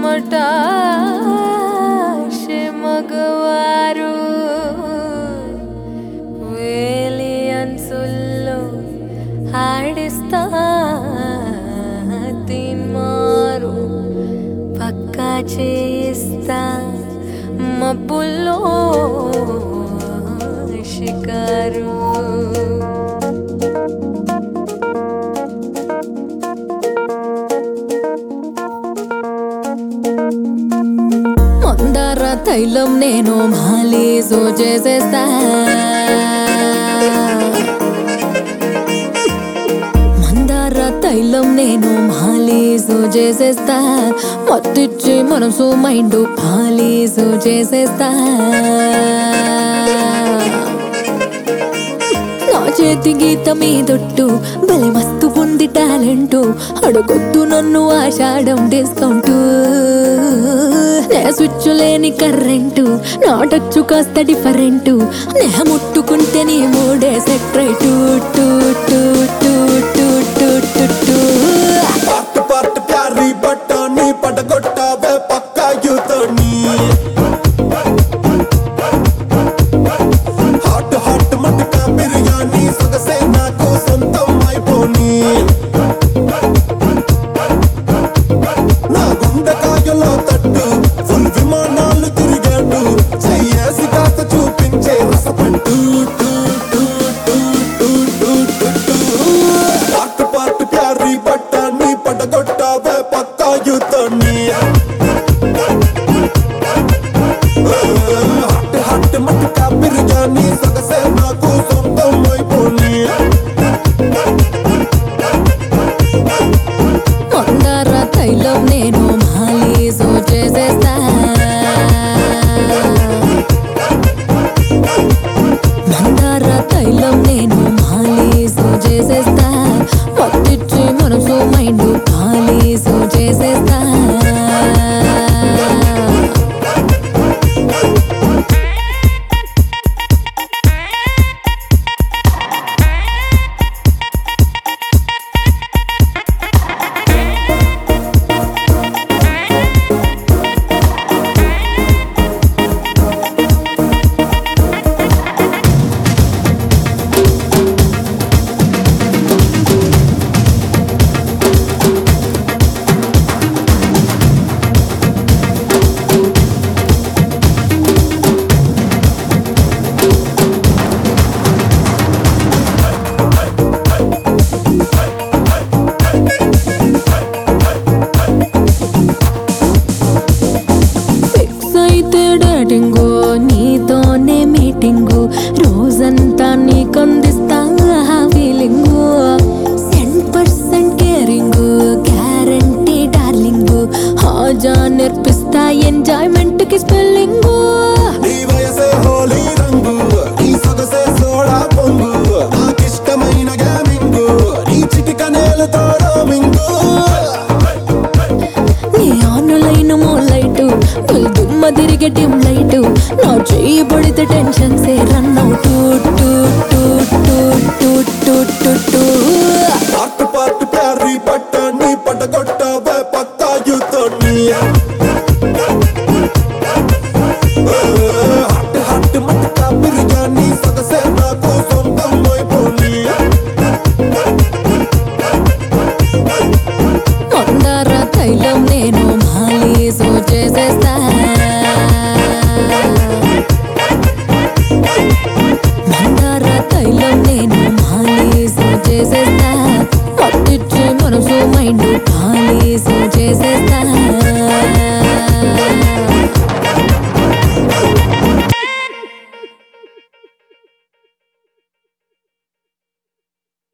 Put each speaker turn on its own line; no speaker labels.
మటాషే మగవారు వేలి అన్సుల్లో ఆడిస్తా తిన్మారు పక్కా చేయిస్తా మబ్బుల్లో షికారు మందార తైలం నేను మాలీజు చేసేస్తా మందార తైలం నేను మాలీజు చేసేస్తా మత్తిచ్చి మనసు మైండ్ పాలీజు చేసేస్తా నా చేతి గీత మీదొట్టు భలే మస్తు ఉంది టాలెంట్ అడగొద్దు నన్ను ఆషాఢం డిస్కౌంట్ నే స్విచ్ లేని కర్రెంటు నా టచ్ కాస్త డిఫరెంట్ నే ముట్టుకుంటే నీ మూడే set right two two two two two two two
part part ప్యారీ బట్టాని పడగొట్టావే పక్కా యూతోని హాట్ హాట్ మటకా బిర్యానీ సొగసే నాకు సొంతం అయిపోని నా గుండెకాయలో తట్టు ఫుల్ విమానాలు తిరిగాడు చెయ్యేసి కాస్త చూపించే రసపంటు two two two two two two two part part ప్యారీ బట్టాని పడగొట్టావే పక్కా యూతోని హట్ హట్ మటకా బిర్యానీ సొగసే నాకు సొంతం అయిపోని
మందార తైలం నేను మాలీజు చేసేస్తా మందార తైలం నేను మాలీజు చేసేస్తా మత్తిచ్చి మనసు మైండ్ పాలీజు చేసేస్తా ఫిక్స్ అయితే డేటింగు నీతోనే మీటింగు రోజంతా నీకు అందిస్తా feeling cent percent caring guarantee darling హాజా నేర్పిస్తా ఎంజాయ్మెంట్ కి స్పెల్లింగు
నీ వయసే హోలీ రంగు నీ సొగసే సోడా పొంగు నాకిష్టమైన గేమింగు నీ చిటిక నేలతో రోమింగు
నీ ఆనులైన మోలైటు నీ దుమ్మ తిరిగే డిమ్ లైటు నా చెయ్యి పడితే టెన్షన్ సే run out two two two two two two two
part part ప్యారీ పట్టాన్ని పడగొట్టావే పక్కా యూతోని హట్ హట్ మటకా బిర్యానీ సొగసే నాకు సొంతం అయిపోని
మందార తైలం నేను మాలీజు చేసేస్తా మందార తైలం నేను మాలీజు చేసేస్తా పట్టించి మనసు మైండ్ పాలీజు చేసేస్తా